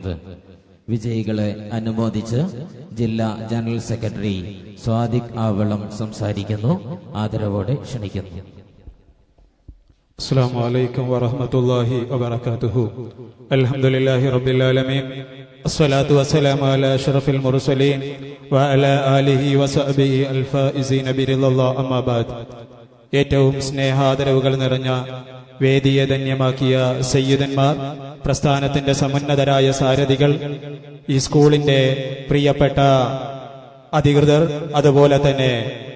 വിജയികളെ അനുമോദിച്ച് ജില്ലാ general secretary സ്വാദിഖ് ആവളം സംസാരിക്കുന്നു ആദരവോടെ ക്ഷണിക്കുന്നു السلام عليكم ورحمة الله وبركاته الحمد لله رب العالمين الصلاة والسلام على أشرف المرسلين وعلى آله وصحبه الفائزين برضا الله أما بعد ഏറ്റവും സ്നേഹാദരവുകൾ നിറഞ്ഞ വേദിയെ ധന്യമാക്കിയ സയ്യിദന്മാർ പ്രസ്ഥാനത്തിന്റെ സമുന്നതരായ സാരഥികൾ ഈ സ്കൂളിന്റെ പ്രിയപ്പെട്ട അധികൃതർ അതുപോലെ തന്നെ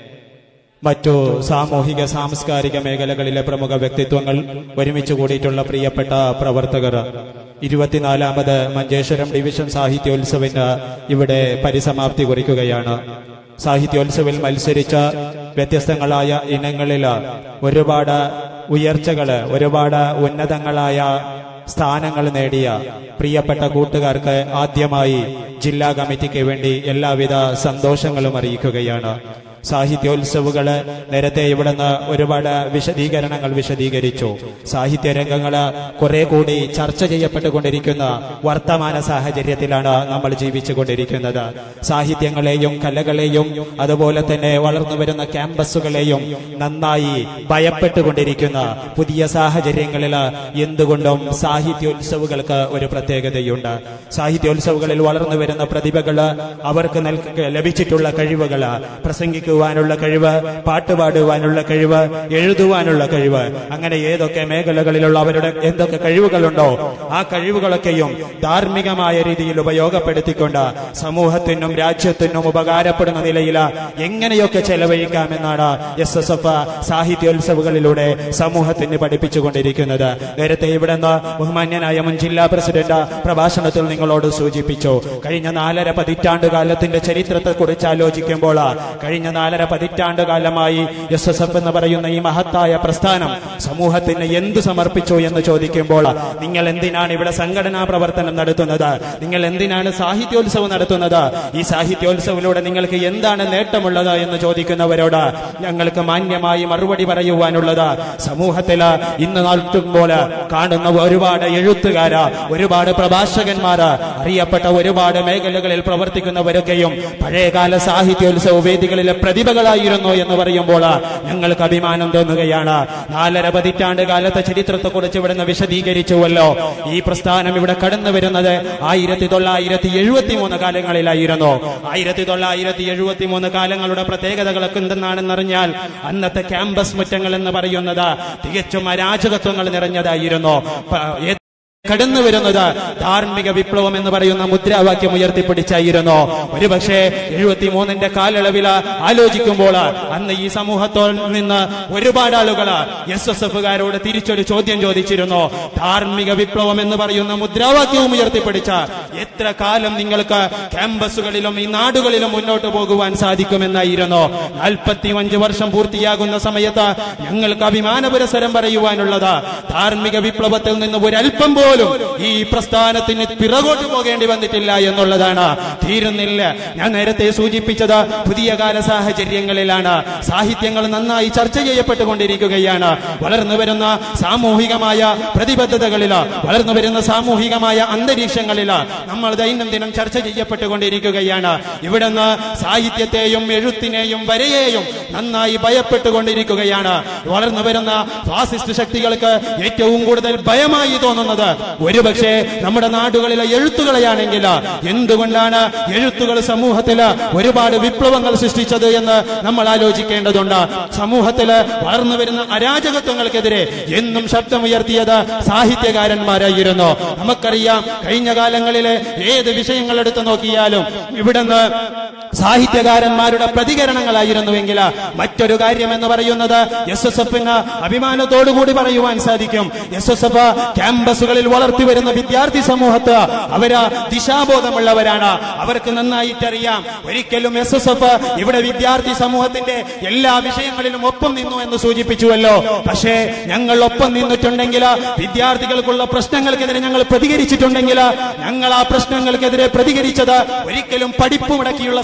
മറ്റു സാമൂഹിക സാംസ്കാരിക മേഖലകളിലെ പ്രമുഖ വ്യക്തിത്വങ്ങൾ ഒരുമിച്ച് കൂടിയിട്ടുള്ള പ്രിയപ്പെട്ട പ്രവർത്തകർ ഇരുപത്തിനാലാമത് മഞ്ചേശ്വരം ഡിവിഷൻ സാഹിത്യോത്സവിന് ഇവിടെ പരിസമാപ്തി കുറിക്കുകയാണ് സാഹിത്യോത്സവിൽ മത്സരിച്ച വ്യത്യസ്തങ്ങളായ ഇനങ്ങളിൽ ഒരുപാട് ഉയർച്ചകള് ഒരുപാട് ഉന്നതങ്ങളായ സ്ഥാനങ്ങൾ നേടിയ പ്രിയപ്പെട്ട കൂട്ടുകാർക്ക് ആദ്യമായി ജില്ലാ കമ്മിറ്റിക്ക് വേണ്ടി എല്ലാവിധ സന്തോഷങ്ങളും അറിയിക്കുകയാണ് സാഹിത്യോത്സവുകള് നേരത്തെ ഇവിടുന്ന് ഒരുപാട് വിശദീകരണങ്ങൾ വിശദീകരിച്ചു സാഹിത്യ രംഗങ്ങള് കുറെ കൂടി ചർച്ച ചെയ്യപ്പെട്ടുകൊണ്ടിരിക്കുന്ന വർത്തമാന സാഹചര്യത്തിലാണ് നമ്മൾ ജീവിച്ചുകൊണ്ടിരിക്കുന്നത് സാഹിത്യങ്ങളെയും കലകളെയും അതുപോലെ തന്നെ വളർന്നു വരുന്ന ക്യാമ്പസുകളെയും നന്നായി ഭയപ്പെട്ടുകൊണ്ടിരിക്കുന്ന പുതിയ സാഹചര്യങ്ങളിൽ എന്തുകൊണ്ടും സാഹിത്യോത്സവുകൾക്ക് ഒരു പ്രത്യേകതയുണ്ട് സാഹിത്യോത്സവുകളിൽ വളർന്നു വരുന്ന പ്രതിഭകള് അവർക്ക് നൽക ലഭിച്ചിട്ടുള്ള കഴിവുകള് പ്രസംഗിക്കുവാനുള്ള കഴിവ് പാട്ടുപാടുവാനുള്ള കഴിവ് എഴുതുവാനുള്ള കഴിവ് അങ്ങനെ ഏതൊക്കെ മേഖലകളിലുള്ള അവരുടെ എന്തൊക്കെ കഴിവുകളുണ്ടോ ആ കഴിവുകളൊക്കെയും ധാർമ്മികമായ രീതിയിൽ ഉപയോഗപ്പെടുത്തിക്കൊണ്ട് സമൂഹത്തിനും രാജ്യത്തിനും ഉപകാരപ്പെടുന്ന നിലയിൽ എങ്ങനെയൊക്കെ ചെലവഴിക്കാമെന്നാണ് എസ് എസ് എഫ് സാഹിത്യോത്സവങ്ങളിലൂടെ സമൂഹത്തിന് പഠിപ്പിച്ചുകൊണ്ടിരിക്കുന്നത് നേരത്തെ ഇവിടെ നിന്ന് ബഹുമാന്യനായ മുൻ ജില്ലാ പ്രസിഡന്റ് പ്രഭാഷണത്തിൽ നിങ്ങളോട് സൂചിപ്പിച്ചു കഴിഞ്ഞ നാലര പതിറ്റാണ്ട് കാലത്തിന്റെ ചരിത്രത്തെ കുറിച്ച് ആലോചിക്കുമ്പോൾ കഴിഞ്ഞ നാലര പതിറ്റാണ്ട് കാലമായി എസ് എസ് എഫ് എന്ന് പറയുന്ന ഈ മഹത്തായ പ്രസ്ഥാനം സമൂഹത്തിന് എന്ത് സമർപ്പിച്ചു എന്ന് ചോദിക്കുമ്പോൾ നിങ്ങൾ എന്തിനാണ് ഇവിടെ സംഘടനാ പ്രവർത്തനം നടത്തുന്നത് നിങ്ങൾ എന്തിനാണ് സാഹിത്യോത്സവം നടത്തുന്നത് ഈ സാഹിത്യോത്സവത്തിലൂടെ നിങ്ങൾക്ക് എന്താണ് നേട്ടമുള്ളത് എന്ന് ചോദിക്കുന്നവരോട് ഞങ്ങൾക്ക് മാന്യമായി മറുപടി പറയുവാനുള്ളത് സമൂഹത്തില് ഇന്ന് നടത്തുമ്പോൾ കാണുന്ന ഒരുപാട് എഴുത്തുകാര് ഒരുപാട് പ്രഭാഷകന്മാര് അറിയപ്പെട്ട ഒരുപാട് മേഖലകളിൽ പ്രവർത്തിക്കുന്നവരൊക്കെയും പഴയകാല സാഹിത്യോത്സവ വേദികളിലെ പ്രതിഭകളായിരുന്നു എന്ന് പറയുമ്പോൾ ഞങ്ങൾക്ക് അഭിമാനം തോന്നുകയാണ് നാലര പതിറ്റാണ്ട് കാലത്തെ ചരിത്രത്തെ കുറിച്ച് ഇവിടുന്ന് വിശദീകരിച്ചുവല്ലോ ഈ പ്രസ്ഥാനം ഇവിടെ കടന്നു വരുന്നത് ആയിരത്തി തൊള്ളായിരത്തി എഴുപത്തി മൂന്ന് കാലങ്ങളിലായിരുന്നു ആയിരത്തി തൊള്ളായിരത്തി എഴുപത്തി മൂന്ന് കാലങ്ങളുടെ പ്രത്യേകതകളൊക്കെ എന്തെന്നാണെന്നറിഞ്ഞാൽ അന്നത്തെ ക്യാമ്പസ് മുറ്റങ്ങൾ എന്ന് പറയുന്നത് തികച്ചും അരാജകത്വങ്ങൾ നിറഞ്ഞതായിരുന്നു പ- ഏ- കടന്നു വരുന്നത് ധാർമ്മിക വിപ്ലവം എന്ന് പറയുന്ന മുദ്രാവാക്യം ഉയർത്തിപ്പിടിച്ചായിരുന്നു ഒരുപക്ഷെ എഴുപത്തി മൂന്നിന്റെ കാലയളവിൽ ആലോചിക്കുമ്പോൾ അന്ന് ഈ സമൂഹത്തിൽ നിന്ന് ഒരുപാട് ആളുകൾ എസ് എസ് എഫുകാരോട് തിരിച്ചൊരു ചോദ്യം ചോദിച്ചിരുന്നു ധാർമ്മിക വിപ്ലവം എന്ന് പറയുന്ന മുദ്രാവാക്യവും ഉയർത്തിപ്പിടിച്ച എത്ര കാലം നിങ്ങൾക്ക് ക്യാമ്പസുകളിലും ഈ നാടുകളിലും മുന്നോട്ട് പോകുവാൻ സാധിക്കുമെന്നായിരുന്നു നാൽപ്പത്തി അഞ്ച് വർഷം പൂർത്തിയാകുന്ന സമയത്ത് ഞങ്ങൾക്ക് അഭിമാന പുരസരം പറയുവാനുള്ളത് ധാർമ്മിക വിപ്ലവത്തിൽ നിന്ന് ഒരല്പം പോലും ഈ പ്രസ്ഥാനത്തിന് പിറകോട്ട് പോകേണ്ടി വന്നിട്ടില്ല എന്നുള്ളതാണ് തീരുന്നില്ല ഞാൻ നേരത്തെ സൂചിപ്പിച്ചത് പുതിയ കാല സാഹചര്യങ്ങളിലാണ് സാഹിത്യങ്ങൾ നന്നായി ചർച്ച ചെയ്യപ്പെട്ടുകൊണ്ടിരിക്കുകയാണ് വളർന്നു വരുന്ന സാമൂഹികമായ പ്രതിബദ്ധതകളിൽ വളർന്നു വരുന്ന സാമൂഹികമായ അന്തരീക്ഷങ്ങളിൽ നമ്മൾ ദൈനംദിനം ചർച്ച ചെയ്യപ്പെട്ടുകൊണ്ടിരിക്കുകയാണ് ഇവിടുന്ന് സാഹിത്യത്തെയും എഴുത്തിനെയും വരയെയും നന്നായി ഭയപ്പെട്ടുകൊണ്ടിരിക്കുകയാണ് വളർന്നു വരുന്ന ഫാസിസ്റ്റ് ശക്തികൾക്ക് ഏറ്റവും കൂടുതൽ ഭയമായി തോന്നുന്നത് ഒരുപക്ഷെ നമ്മുടെ നാടുകളിലെ എഴുത്തുകളെയാണെങ്കിൽ എന്തുകൊണ്ടാണ് എഴുത്തുകൾ സമൂഹത്തിൽ ഒരുപാട് വിപ്ലവങ്ങൾ സൃഷ്ടിച്ചത് എന്ന് നമ്മൾ ആലോചിക്കേണ്ടതുണ്ട് സമൂഹത്തിൽ വളർന്നു വരുന്ന അരാജകത്വങ്ങൾക്കെതിരെ എന്നും ശബ്ദമുയർത്തിയത് സാഹിത്യകാരന്മാരായിരുന്നു നമുക്കറിയാം കഴിഞ്ഞ കാലങ്ങളിലെ ഏത് വിഷയങ്ങൾ എടുത്തു നോക്കിയാലും ഇവിടുന്ന് സാഹിത്യകാരന്മാരുടെ പ്രതികരണങ്ങളായിരുന്നുവെങ്കിൽ മറ്റൊരു കാര്യം എന്ന് പറയുന്നത് എസ് എസ് എഫിന് അഭിമാനത്തോടുകൂടി പറയുവാൻ സാധിക്കും എസ് എസ് എഫ് ക്യാമ്പസുകളിൽ വളർത്തി വരുന്ന വിദ്യാർത്ഥി സമൂഹത്ത് അവര് ദിശാബോധമുള്ളവരാണ് അവർക്ക് നന്നായിട്ടറിയാം ഒരിക്കലും എസ് എസ് എഫ് ഇവിടെ വിദ്യാർത്ഥി സമൂഹത്തിന്റെ എല്ലാ വിഷയങ്ങളിലും ഒപ്പം നിന്നു എന്ന് സൂചിപ്പിച്ചുവല്ലോ പക്ഷേ ഞങ്ങൾ ഒപ്പം നിന്നിട്ടുണ്ടെങ്കിൽ വിദ്യാർത്ഥികൾക്കുള്ള പ്രശ്നങ്ങൾക്കെതിരെ ഞങ്ങൾ പ്രതികരിച്ചിട്ടുണ്ടെങ്കിൽ ഞങ്ങൾ ആ പ്രശ്നങ്ങൾക്കെതിരെ പ്രതികരിച്ചത് ഒരിക്കലും പഠിപ്പ് മുടക്കിയുള്ള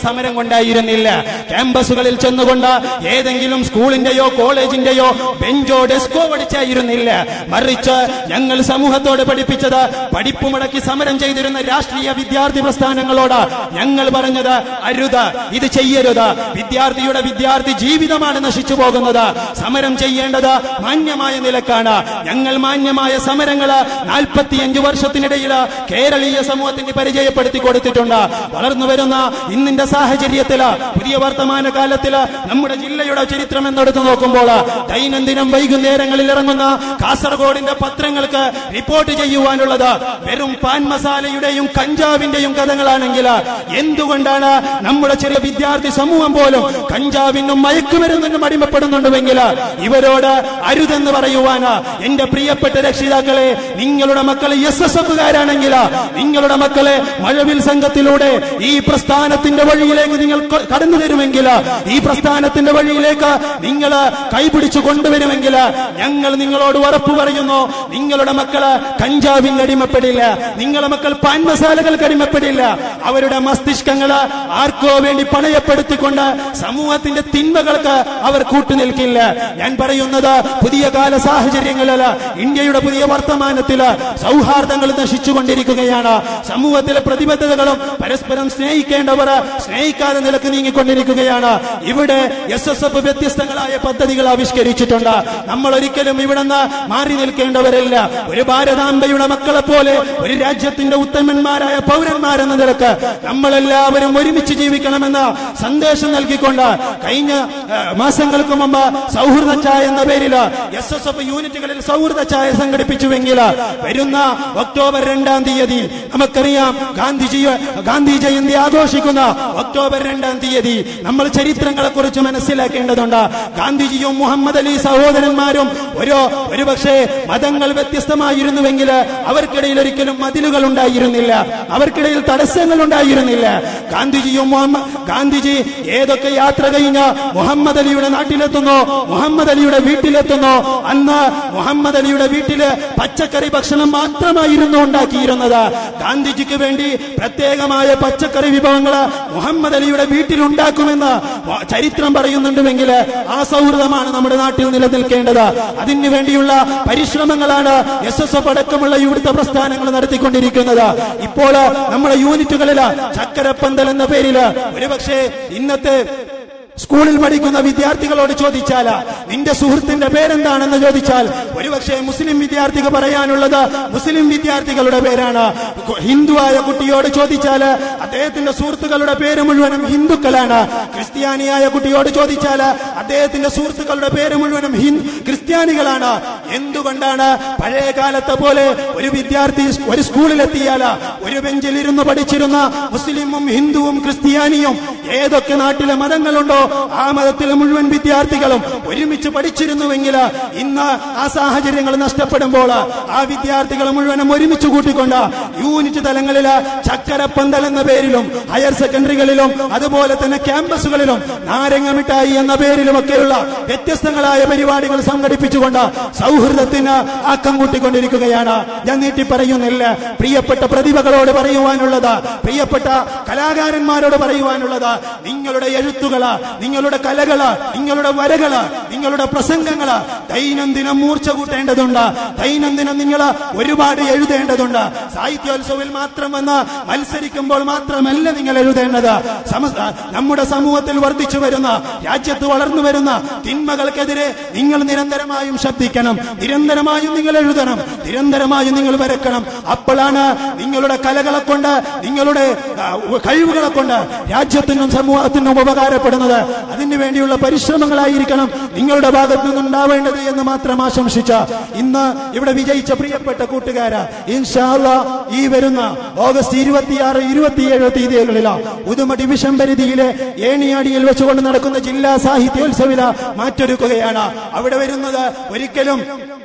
സമരം കൊണ്ടായിരുന്നില്ല ക്യാമ്പസുകളിൽ ചെന്നുകൊണ്ട് ഏതെങ്കിലും സ്കൂളിന്റെയോ കോളേജിന്റെയോ ബെഞ്ചോ ഡെസ്കോ പഠിച്ചായിരുന്നില്ല മറിച്ച് ഞങ്ങൾ സമൂഹത്തോട് പഠിപ്പിച്ചത് പഠിപ്പ് മുടക്കി സമരം ചെയ്തിരുന്ന രാഷ്ട്രീയ വിദ്യാർത്ഥി പ്രസ്ഥാനങ്ങളോട് ഞങ്ങൾ പറഞ്ഞത് അരുത് ഇത് ചെയ്യരുത് വിദ്യാർത്ഥിയുടെ വിദ്യാർത്ഥി ജീവിതമാണ് നശിച്ചു പോകുന്നത് സമരം ചെയ്യേണ്ടത് മാന്യമായ നിലക്കാണ് ഞങ്ങൾ മാന്യമായ സമരങ്ങള് നാൽപ്പത്തിയഞ്ചു വർഷത്തിനിടയിൽ കേരളീയ സമൂഹത്തിന് പരിചയപ്പെടുത്തി കൊടുത്തിട്ടുണ്ട് വളർന്നു വരുന്ന ഇന്നിന്റെ സാഹചര്യത്തില് പുതിയ വർത്തമാന കാലത്തില് നമ്മുടെ ജില്ലയുടെ ചരിത്രം എന്നെടുത്ത് നോക്കുമ്പോൾ ദൈനംദിനം വൈകുന്നേരങ്ങളിൽ ഇറങ്ങുന്ന കാസർഗോഡിന്റെ പത്രങ്ങൾക്ക് റിപ്പോർട്ട് ചെയ്യുവാനുള്ളത് വെറും പാൻ മസാലയുടെയും കഞ്ചാവിന്റെയും കഥകളാണെങ്കിൽ എന്തുകൊണ്ടാണ് നമ്മുടെ ചെറിയ വിദ്യാർത്ഥി സമൂഹം പോലും കഞ്ചാവിനും മയക്കുമരുന്നിനും അടിമപ്പെടുന്നുണ്ടുവെങ്കിൽ ഇവരോട് അരുതെന്ന് പറയുവാന് എന്റെ പ്രിയപ്പെട്ട രക്ഷിതാക്കളെ നിങ്ങളുടെ മക്കളെ എസ് എസ് എഫുകാരാണെങ്കിൽ നിങ്ങളുടെ മക്കളെ മഴവിൽ സംഘത്തിലൂടെ ഈ പ്രസ്ഥാനത്തിന്റെ വഴിയിലേക്ക് നിങ്ങൾ ക- കടന്നു തരുമെങ്കിൽ ഈ പ്രസ്ഥാനത്തിന്റെ വഴിയിലേക്ക് നിങ്ങൾ കൈപിടിച്ചു കൊണ്ടുവരുമെങ്കിൽ ഞങ്ങൾ നിങ്ങളോട് ഉറപ്പു പറയുന്നു നിങ്ങളുടെ മക്കള് കഞ്ചാവിന് അടിമപ്പെടില്ല നിങ്ങളുടെ മക്കൾ പാൻ മസാലകൾക്ക് അടിമപ്പെടില്ല അവരുടെ മസ്തിഷ്കങ്ങള് ആർക്കോ വേണ്ടി പണയപ്പെടുത്തിക്കൊണ്ട് സമൂഹത്തിന്റെ തിന്മകൾക്ക് അവർ കൂട്ടുനിൽക്കില്ല ഞാൻ പറയുന്നത് പുതിയ കാല സാഹചര്യങ്ങളില് ഇന്ത്യയുടെ പുതിയ വർത്തമാനത്തില് സൗഹാർദ്ദങ്ങൾ നശിച്ചുകൊണ്ടിരിക്കുകയാണ് സമൂഹത്തിലെ പ്രതിബദ്ധതകളും പരസ്പരം സ്നേഹിക്കേണ്ടവർ സ്നേഹിക്കാതെ നിലക്ക് നീങ്ങിക്കൊണ്ടിരിക്കുകയാണ് ഇവിടെ എസ് എസ് എഫ് വ്യത്യസ്തങ്ങളായ പദ്ധതികൾ ആവിഷ്കരിച്ചിട്ടുണ്ട് നമ്മൾ ഒരിക്കലും ഇവിടുന്ന് മാറി നിൽക്കേണ്ടവരല്ല ഒരു ഭാരതാംബയുടെ മക്കളെ പോലെ ഒരു രാജ്യത്തിന്റെ ഉത്തമന്മാരായ പൗരന്മാരെന്ന നിലക്ക് നമ്മളെല്ലാവരും ഒരുമിച്ച് ജീവിക്കണമെന്ന് സന്ദേശം നൽകിക്കൊണ്ട് കഴിഞ്ഞ ആ, മാസങ്ങൾക്ക് മുമ്പ് സൗഹൃദ ചായ എന്ന പേരിൽ എസ് എസ് എഫ് യൂണിറ്റുകളിൽ സൗഹൃദ ചായ സംഘടിപ്പിച്ചുവെങ്കിൽ വരുന്ന ഒക്ടോബർ രണ്ടാം തീയതി നമുക്കറിയാം ഗാന്ധിജി ഗാന്ധി ജയന്തി ആഘോഷിക്കുന്ന ഒക്ടോബർ രണ്ടാം തീയതി നമ്മൾ ചരിത്രങ്ങളെ കുറിച്ച് മനസ്സിലാക്കേണ്ടതുണ്ട് ഗാന്ധിജിയും മുഹമ്മദ് അലി സഹോദരന്മാരും ഒരു ഒരുപക്ഷെ മതങ്ങൾ വ്യത്യസ്തമായിരുന്നുവെങ്കിൽ അവർക്കിടയിൽ ഒരിക്കലും മതിലുകൾ ഉണ്ടായിരുന്നില്ല അവർക്കിടയിൽ തടസ്സങ്ങൾ ഉണ്ടായിരുന്നില്ല ഗാന്ധിജിയും മുഹമ്മ- ഗാന്ധിജി ഏതൊക്കെ യാത്ര കഴിഞ്ഞ് മുഹമ്മദ് അലിയുടെ നാട്ടിലെത്തുന്നു മുഹമ്മദ് അലിയുടെ വീട്ടിലെത്തുന്നു അന്ന് മുഹമ്മദ് അലിയുടെ വീട്ടില് പച്ചക്കറി ഭക്ഷണം മാത്രമായിരുന്നു ഉണ്ടാക്കിയിരുന്നത് ഗാന്ധിജിക്ക് വേണ്ടി പ്രത്യേകമായ പച്ചക്കറി വിഭവങ്ങൾ മുഹമ്മദ് അലിയുടെ വീട്ടിൽ ഉണ്ടാക്കുമെന്ന് വ- ചരിത്രം പറയുന്നുണ്ടെങ്കിൽ ആ സൗഹൃദമാണ് നമ്മുടെ നാട്ടിൽ നിലനിൽക്കേണ്ടത് അതിനു വേണ്ടിയുള്ള പരിശ്രമങ്ങളാണ് എസ് എസ് എഫ് അടക്കമുള്ള ഇവിടുത്തെ പ്രസ്ഥാനങ്ങൾ നടത്തിക്കൊണ്ടിരിക്കുന്നത് ഇപ്പോൾ നമ്മുടെ യൂണിറ്റുകളിൽ ചക്കരപ്പന്തൽ എന്ന പേരില് ഒരുപക്ഷെ ഇന്നത്തെ സ്കൂളിൽ പഠിക്കുന്ന വിദ്യാർത്ഥികളോട് ചോദിച്ചാൽ നിന്റെ സുഹൃത്തിന്റെ പേരെന്താണെന്ന് ചോദിച്ചാൽ ഒരുപക്ഷെ മുസ്ലിം വിദ്യാർത്ഥിക്ക് പറയാനുള്ളത് മുസ്ലിം വിദ്യാർത്ഥികളുടെ പേരാണ് കു- ഹിന്ദുവായ കുട്ടിയോട് ചോദിച്ചാൽ അദ്ദേഹത്തിന്റെ സുഹൃത്തുക്കളുടെ പേര് മുഴുവനും ഹിന്ദുക്കളാണ് ക്രിസ്ത്യാനിയായ കുട്ടിയോട് ചോദിച്ചാൽ അദ്ദേഹത്തിന്റെ സുഹൃത്തുക്കളുടെ പേര് മുഴുവനും ഹിന്ദു ക്രിസ്ത്യാനികളാണ് എന്തുകൊണ്ടാണ് പഴയ കാലത്തെ പോലെ ഒരു വിദ്യാർത്ഥി സ് ഒരു സ്കൂളിലെത്തിയാൽ ഒരു ബെഞ്ചിൽ ഇരുന്ന് പഠിച്ചിരുന്ന മുസ്ലിമും ഹിന്ദുവും ക്രിസ്ത്യാനിയും ഏതൊക്കെ നാട്ടിലെ മതങ്ങളുണ്ടോ ആ മതത്തിലെ മുഴുവൻ വിദ്യാർത്ഥികളും ഒരുമിച്ച് പഠിച്ചിരുന്നുവെങ്കിൽ ഇന്ന് ആ സാഹചര്യങ്ങൾ നഷ്ടപ്പെടുമ്പോൾ ആ വിദ്യാർത്ഥികളെ മുഴുവനും ഒരുമിച്ച് കൂട്ടിക്കൊണ്ട് യൂണിറ്റ് തലങ്ങളിൽ ചക്കരപ്പന്തൽ എന്ന പേരിലും ഹയർ സെക്കൻഡറികളിലും അതുപോലെ തന്നെ ക്യാമ്പസുകളിലും നാരങ്ങ മിഠായി എന്ന പേരിലുമൊക്കെയുള്ള വ്യത്യസ്തങ്ങളായ പരിപാടികൾ സംഘടിപ്പിച്ചുകൊണ്ട് സൗഹൃദത്തിന് ആക്കം കൂട്ടിക്കൊണ്ടിരിക്കുകയാണ് ഞാൻ നീട്ടി പറയുന്നില്ല പ്രിയപ്പെട്ട പ്രതിഭകളോട് പറയുവാനുള്ളത് പ്രിയപ്പെട്ട കലാകാരന്മാരോട് പറയുവാനുള്ളത് നിങ്ങളുടെ എഴുത്തുകള് നിങ്ങളുടെ കലകള് നിങ്ങളുടെ വരകള് നിങ്ങളുടെ പ്രസംഗങ്ങള് ദൈനംദിനം മൂർച്ച കൂട്ടേണ്ടതുണ്ട് ദൈനംദിനം നിങ്ങൾ ഒരുപാട് എഴുതേണ്ടതുണ്ട് സാഹിത്യോത്സവിൽ മാത്രം വന്ന് മത്സരിക്കുമ്പോൾ മാത്രമല്ല നിങ്ങൾ എഴുതേണ്ടത് സമ- നമ്മുടെ സമൂഹത്തിൽ വർദ്ധിച്ചു വരുന്ന രാജ്യത്ത് വളർന്നു വരുന്ന തിന്മകൾക്കെതിരെ നിങ്ങൾ നിരന്തരമായും ശബ്ദിക്കണം നിരന്തരമായും നിങ്ങൾ എഴുതണം നിരന്തരമായും നിങ്ങൾ വരക്കണം അപ്പോഴാണ് നിങ്ങളുടെ കലകളെ കൊണ്ട് നിങ്ങളുടെ ആ, കഴിവുകളെ കൊണ്ട് രാജ്യത്തിനും സമൂഹത്തിനും ഉപകാരപ്പെടുന്നത് അതിനു വേണ്ടിയുള്ള പരിശ്രമങ്ങളായിരിക്കണം നിങ്ങളുടെ ഭാഗത്തു നിന്നുണ്ടാവേണ്ടത് എന്ന് മാത്രം ആശംസിച്ച ഇന്ന് ഇവിടെ വിജയിച്ച പ്രിയപ്പെട്ട കൂട്ടുകാര ഇൻഷാല്ല ഈ വരുന്ന ഓഗസ്റ്റ് ഇരുപത്തിയാറ് ഇരുപത്തിയേഴ് തീയതികളിൽ ഉദുമ ഡിവിഷൻ പരിധിയിലെ ഏണിയാടിയിൽ വെച്ചുകൊണ്ട് നടക്കുന്ന ജില്ലാ സാഹിത്യോത്സവില മാറ്റൊരുക്കുകയാണ് അവിടെ വരുന്നത് ഒരിക്കലും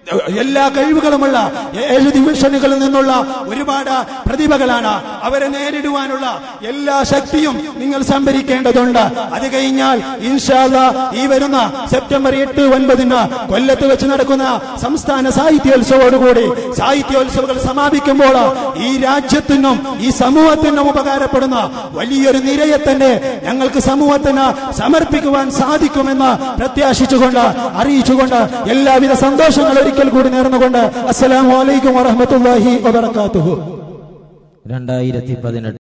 എല്ലാ കഴിവുകളുമുള്ള ഏഴ് ഡിവിഷനുകളിൽ നിന്നുള്ള ഒരുപാട് പ്രതിഭകളാണ് അവരെ നേരിടുവാനുള്ള എല്ലാ ശക്തിയും നിങ്ങൾ സംഭരിക്കേണ്ടതുണ്ട് അത് കഴിഞ്ഞാൽ ഇൻഷാല്ല ഈ വരുന്ന സെപ്റ്റംബർ എട്ട് ഒൻപതിന് കൊല്ലത്ത് വെച്ച് നടക്കുന്ന സംസ്ഥാന സാഹിത്യോത്സവത്തോടുകൂടി സാഹിത്യോത്സവങ്ങൾ സമാപിക്കുമ്പോൾ ഈ രാജ്യത്തിനും ഈ സമൂഹത്തിനും ഉപകാരപ്പെടുന്ന വലിയൊരു നിരയെ തന്നെ ഞങ്ങൾക്ക് സമൂഹത്തിന് സമർപ്പിക്കുവാൻ സാധിക്കുമെന്ന് പ്രത്യാശിച്ചുകൊണ്ട് അറിയിച്ചുകൊണ്ട് എല്ലാവിധ സന്തോഷങ്ങൾ ഒരിക്കൽ കൂടി നേർന്നുകൊണ്ട് അസ്സലാമു അലൈക്കും വറഹ്മത്തുള്ളാഹി വബറകാതുഹു രണ്ടായിരത്തി പതിനെട്ട്